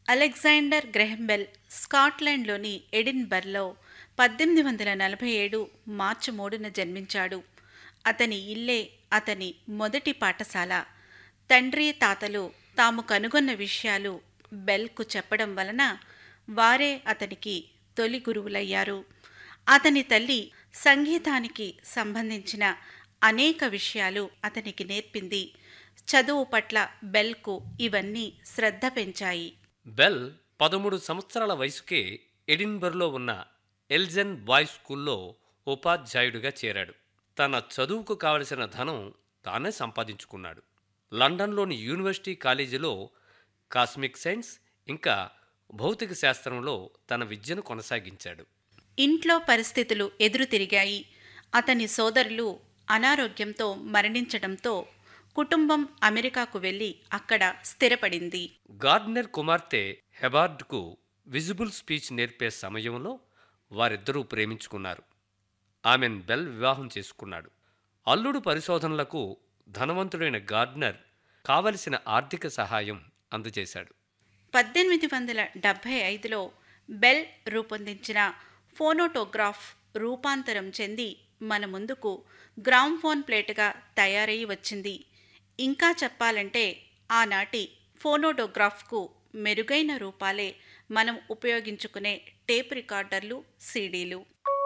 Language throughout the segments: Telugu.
అలెగ్జాండర్ గ్రెహంబెల్ స్కాట్లాండ్లోని ఎడిన్బర్లో పద్దెనిమిది వందల నలభై ఏడు మార్చి మూడున జన్మించాడు అతని ఇల్లే అతని మొదటి పాఠశాల తండ్రి తాతలు తాము కనుగొన్న విషయాలు బెల్కు చెప్పడం వలన వారే అతనికి తొలి గురువులయ్యారు అతని తల్లి సంగీతానికి సంబంధించిన అనేక విషయాలు అతనికి నేర్పింది చదువు పట్ల బెల్కు ఇవన్నీ శ్రద్ధ పెంచాయి బెల్ పదమూడు సంవత్సరాల వయసుకే ఎడిన్బర్లో ఉన్న ఎల్జెన్ బాయ్స్ స్కూల్లో ఉపాధ్యాయుడిగా చేరాడు తన చదువుకు కావలసిన ధనం తానే సంపాదించుకున్నాడు లండన్లోని యూనివర్సిటీ కాలేజీలో కాస్మిక్ సైన్స్ ఇంకా భౌతిక శాస్త్రంలో తన విద్యను కొనసాగించాడు ఇంట్లో పరిస్థితులు ఎదురు తిరిగాయి అతని సోదరులు అనారోగ్యంతో మరణించడంతో కుటుంబం అమెరికాకు వెళ్ళి అక్కడ స్థిరపడింది గార్డ్నర్ కుమార్తె హెబార్డ్కు విజిబుల్ స్పీచ్ నేర్పే సమయంలో వారిద్దరూ ప్రేమించుకున్నారు ఆమెను బెల్ వివాహం చేసుకున్నాడు అల్లుడు పరిశోధనలకు ధనవంతుడైన గార్డ్నర్ కావలసిన ఆర్థిక సహాయం అందజేశాడు పద్దెనిమిది వందల డెబ్భై ఐదులో బెల్ రూపొందించిన ఫోనోటోగ్రాఫ్ రూపాంతరం చెంది మన ముందుకు గ్రామ్ఫోన్ ప్లేటుగా తయారయి వచ్చింది ఇంకా చెప్పాలంటే ఆనాటి ఫోనోటోగ్రాఫ్కు మెరుగైన రూపాలే మనం ఉపయోగించుకునే టేప్ రికార్డర్లు సీడీలు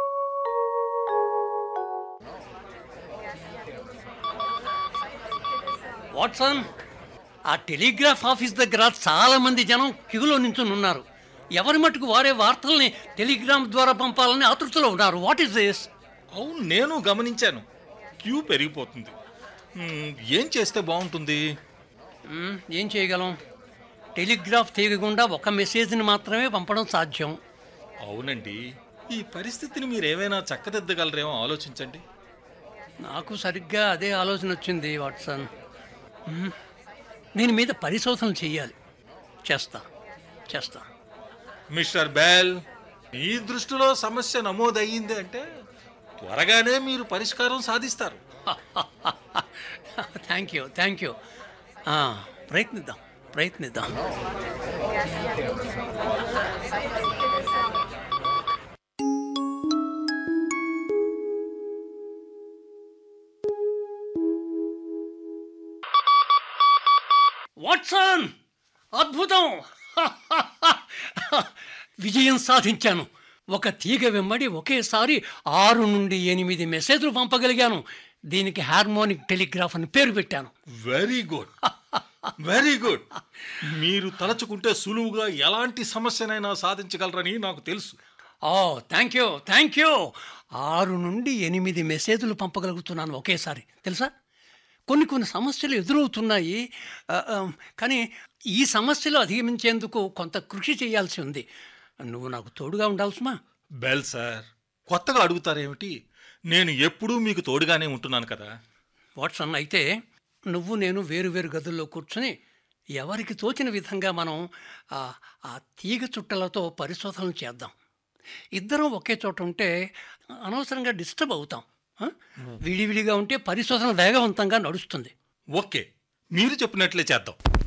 వాట్సన్ ఆ టెలిగ్రాఫ్ ఆఫీస్ దగ్గర చాలా మంది జనం క్యూలో నించుని ఉన్నారు ఎవరి మటుకు వారే వార్తల్ని టెలిగ్రామ్ ద్వారా పంపాలని ఆతృతలో ఉన్నారు వాట్ ఈస్ దిస్ అవును నేను గమనించాను క్యూ పెరిగిపోతుంది మ్మ్, ఏం చేస్తే బాగుంటుంది ఏం చేయగలం టెలిగ్రాఫ్ తీయకుండా ఒక మెసేజ్ని మాత్రమే పంపడం సాధ్యం అవునండి ఈ పరిస్థితిని మీరు ఏమైనా చక్కదిద్దగలరేమో ఆలోచించండి నాకు సరిగ్గా అదే ఆలోచన వచ్చింది వాట్సన్ మ్మ్. దీని మీద పరిశోధన చేయాలి చేస్తా చేస్తా మిస్టర్ బెల్ మీ దృష్టిలో సమస్య నమోదయ్యింది అంటే త్వరగానే మీరు పరిష్కారం సాధిస్తారు థ్యాంక్ యూ థ్యాంక్ యూ ప్రయత్నిద్దాం ప్రయత్నిద్దాం వాట్సన్ అద్భుతం విజయం సాధించాను ఒక తీగ వెంబడి ఒకేసారి ఆరు నుండి ఎనిమిది మెసేజ్లు పంపగలిగాను దీనికి హార్మోనిక్ టెలిగ్రాఫ్ అని పేరు పెట్టాను వెరీ గుడ్ వెరీ గుడ్ మీరు తలచుకుంటే సులువుగా ఎలాంటి సమస్యనైనా సాధించగలరని నాకు తెలుసు oh thank you thank you ఆరు నుండి ఎనిమిది మెసేజ్లు పంపగలుగుతున్నాను ఒకేసారి తెలుసా కొన్ని కొన్ని సమస్యలు ఎదురవుతున్నాయి ఆ, ఆ, కానీ ఈ సమస్యలు అధిగమించేందుకు కొంత కృషి చేయాల్సి ఉంది నువ్వు నాకు తోడుగా ఉండాల్సిమా బెల్ సార్ కొత్తగా అడుగుతారేమిటి నేను ఎప్పుడూ మీకు తోడుగానే ఉంటున్నాను కదా వాట్సన్ అయితే నువ్వు నేను వేరు వేరు గదుల్లో కూర్చుని ఎవరికి తోచిన విధంగా మనం ఆ ఆ తీగ చుట్టలతో పరిశోధనలు చేద్దాం ఇద్దరం ఒకే చోట ఉంటే అనవసరంగా డిస్టర్బ్ అవుతాం ఆ? విడివిడిగా ఉంటే పరిశోధన వేగవంతంగా నడుస్తుంది ఓకే మీరు చెప్పినట్లే చేద్దాం